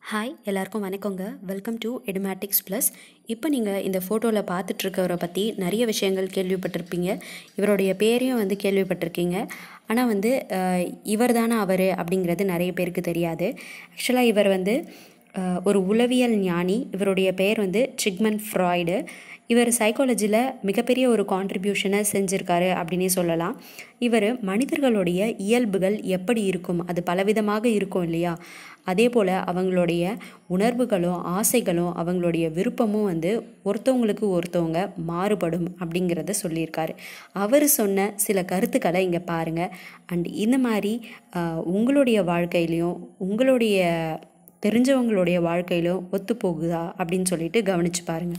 hi எல்லாருக்கும் வணக்கங்க welcome to Edumatics plus இப்போ நீங்கள் இந்த ஃபோட்டோவில் பார்த்துட்ருக்கவரை பற்றி நிறைய விஷயங்கள் கேள்விப்பட்டிருப்பீங்க இவருடைய பேரையும் வந்து கேள்விப்பட்டிருக்கீங்க ஆனால் வந்து இவர் தானே அவர் அப்படிங்கிறது நிறைய பேருக்கு தெரியாது ஆக்சுவலாக இவர் வந்து அஹ், ஒரு உளவியல் ஞானி இவருடைய பெயர் வந்து சிக்மன் ஃப்ராய்டு இவர் சைக்காலஜியில் மிகப்பெரிய ஒரு கான்ட்ரிபியூஷனை செஞ்சுருக்காரு அப்படின்னே சொல்லலாம் இவர் மனிதர்களுடைய இயல்புகள் எப்படி இருக்கும் அது பலவிதமாக இருக்கும் இல்லையா அதே போல் அவங்களுடைய உணர்வுகளும் ஆசைகளும் அவங்களுடைய விருப்பமும் வந்து ஒருத்தவங்களுக்கு ஒருத்தவங்க மாறுபடும் அப்படிங்கிறத சொல்லியிருக்காரு அவர் சொன்ன சில கருத்துக்களை இங்கே பாருங்கள் அண்ட் இந்த மாதிரி ஆஹ், உங்களுடைய வாழ்க்கையிலையும் உங்களுடைய தெரிஞ்சவங்களுடைய வாழ்க்கையிலும் ஒத்து போகுதா அப்படின்னு சொல்லிட்டு கவனிச்சு பாருங்கள்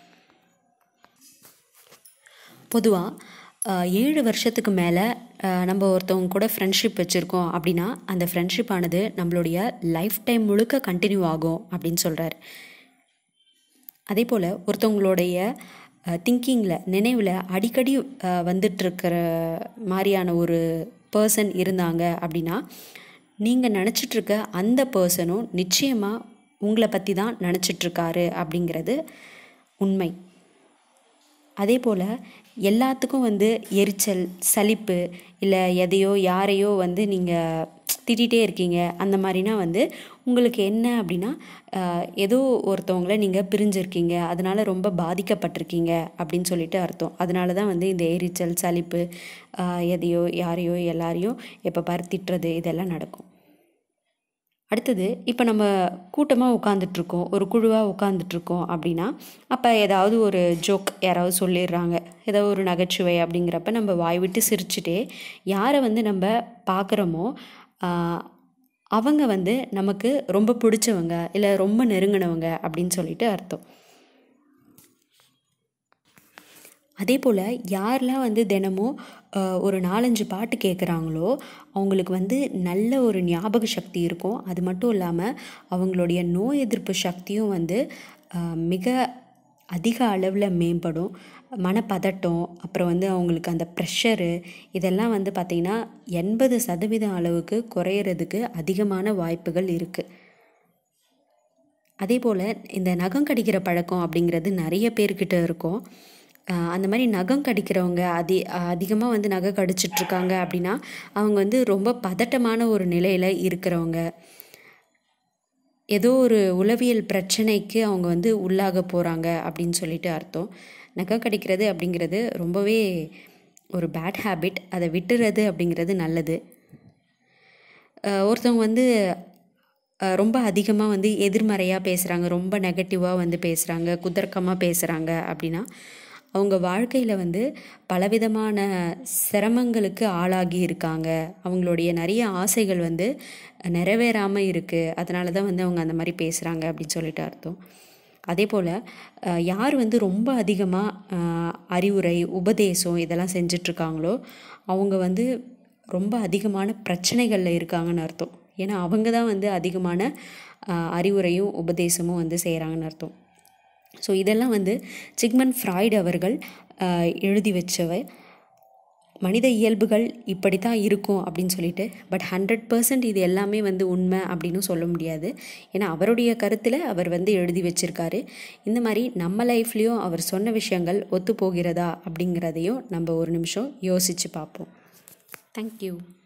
பொதுவாக ஏழு வருஷத்துக்கு மேலே நம்ம ஒருத்தவங்க கூட ஃப்ரெண்ட்ஷிப் வச்சுருக்கோம் அப்படின்னா அந்த ஃப்ரெண்ட்ஷிப் ஆனது நம்மளுடைய லைஃப் டைம் முழுக்க கண்டினியூ ஆகும் அப்படின்னு சொல்கிறாரு அதே போல் ஒருத்தவங்களுடைய திங்கிங்கில் நினைவில் அடிக்கடி அஹ், வந்துட்டுருக்கிற மாதிரியான ஒரு பர்சன் இருந்தாங்க அப்படின்னா நீங்கள் நினச்சிட்ருக்க அந்த பர்சனும் நிச்சயமாக உங்களை பற்றி தான் நினச்சிட்ருக்காரு அப்படிங்கிறது உண்மை அதே போல் எல்லாத்துக்கும் வந்து எரிச்சல் சலிப்பு இல்லை எதையோ யாரையோ வந்து நீங்கள் திட்டிகிட்டே இருக்கீங்க அந்த மாதிரினா வந்து உங்களுக்கு என்ன அப்படின்னா ஆஹ், ஏதோ ஒருத்தவங்கள நீங்கள் பிரிஞ்சிருக்கீங்க அதனால் ரொம்ப பாதிக்கப்பட்டிருக்கீங்க அப்படின்னு சொல்லிட்டு அர்த்தம் அதனால தான் வந்து இந்த எரிச்சல் சலிப்பு ஆஹ், எதையோ யாரையோ எல்லாரையும் எப்போ பாரு திட்டுறது இதெல்லாம் நடக்கும் அடுத்தது இப்போ நம்ம கூட்டமாக உட்காந்துட்ருக்கோம் ஒரு குழுவாக உட்காந்துட்ருக்கோம் அப்படின்னா அப்போ ஏதாவது ஒரு ஜோக் யாராவது சொல்லிடுறாங்க ஏதோ ஒரு நகைச்சுவை அப்படிங்கிறப்ப நம்ம வாய் விட்டு சிரிச்சுட்டே யாரை வந்து நம்ம பார்க்குறோமோ ஆஹ், அவங்க வந்து நமக்கு ரொம்ப பிடிச்சவங்க இல்லை ரொம்ப நெருங்கினவங்க அப்படின்னு சொல்லிட்டு அர்த்தம் அதே போல் யாரெல்லாம் வந்து தினமும் அஹ், ஒரு நாலஞ்சு பாட்டு கேட்குறாங்களோ அவங்களுக்கு வந்து நல்ல ஒரு ஞாபக சக்தி இருக்கும் அது மட்டும் இல்லாமல் அவங்களுடைய நோய் எதிர்ப்பு சக்தியும் வந்து அஹ், மிக அதிக அளவில் மேம்படும் மனப்பதட்டம் அப்புறம் வந்து அவங்களுக்கு அந்த ப்ரெஷரு இதெல்லாம் வந்து பார்த்திங்கன்னா எண்பது சதவீதம் அளவுக்கு குறையிறதுக்கு அதிகமான வாய்ப்புகள் இருக்குது அதே போல் இந்த நகம் கடிக்கிற பழக்கம் அப்படிங்கிறது நிறைய பேர்கிட்ட இருக்கும் ஆஹ் அந்த மாதிரி நகம் கடிக்கிறவங்க அதி அதிகமாக வந்து நகை கடிச்சிட்ருக்காங்க அப்படின்னா அவங்க வந்து ரொம்ப பதட்டமான ஒரு நிலையில் இருக்கிறவங்க ஏதோ ஒரு உளவியல் பிரச்சனைக்கு அவங்க வந்து உள்ளாக போகிறாங்க அப்படின்னு சொல்லிட்டு அர்த்தம் நகை கடிக்கிறது அப்படிங்கிறது ரொம்பவே ஒரு பேட் ஹேபிட் அதை விட்டுறது அப்படிங்கிறது நல்லது அஹ் ஒருத்தவங்க வந்து அஹ் ரொம்ப அதிகமாக வந்து எதிர்மறையாக பேசுகிறாங்க ரொம்ப நெகட்டிவாக வந்து பேசுகிறாங்க குதர்க்கமாக பேசுகிறாங்க அப்படின்னா அவங்க வாழ்க்கையில் வந்து பலவிதமான சிரமங்களுக்கு ஆளாகி இருக்காங்க அவங்களுடைய நிறைய ஆசைகள் வந்து நிறைவேறாமல் இருக்குது அதனால தான் வந்து அவங்க அந்த மாதிரி பேசுகிறாங்க அப்படின்னு சொல்லிட்டு அர்த்தம் அதே போல் யார் வந்து ரொம்ப அதிகமாக அறிவுரை உபதேசம் இதெல்லாம் செஞ்சிட்ருக்காங்களோ அவங்க வந்து ரொம்ப அதிகமான பிரச்சனைகளில் இருக்காங்கன்னு அர்த்தம் ஏன்னா அவங்க தான் வந்து அதிகமான ஆஹ், அறிவுரையும் உபதேசமும் வந்து செய்கிறாங்கன்னு அர்த்தம் ஸோ இதெல்லாம் வந்து சிக்மன் ஃப்ராய்டு அவர்கள் ஆஹ், எழுதி வச்சவை மனித இயல்புகள் இப்படி தான் இருக்கும் அப்படின்னு சொல்லிட்டு பட் ஹண்ட்ரட் பர்சன்ட் இது எல்லாமே வந்து உண்மை அப்படின்னு சொல்ல முடியாது ஏன்னா அவருடைய கருத்தில் அவர் வந்து எழுதி வச்சிருக்காரு இந்த மாதிரி நம்ம லைஃப்லேயும் அவர் சொன்ன விஷயங்கள் ஒத்து போகிறதா அப்படிங்கிறதையும் நம்ம ஒரு நிமிஷம் யோசித்து பார்ப்போம் தேங்க்யூ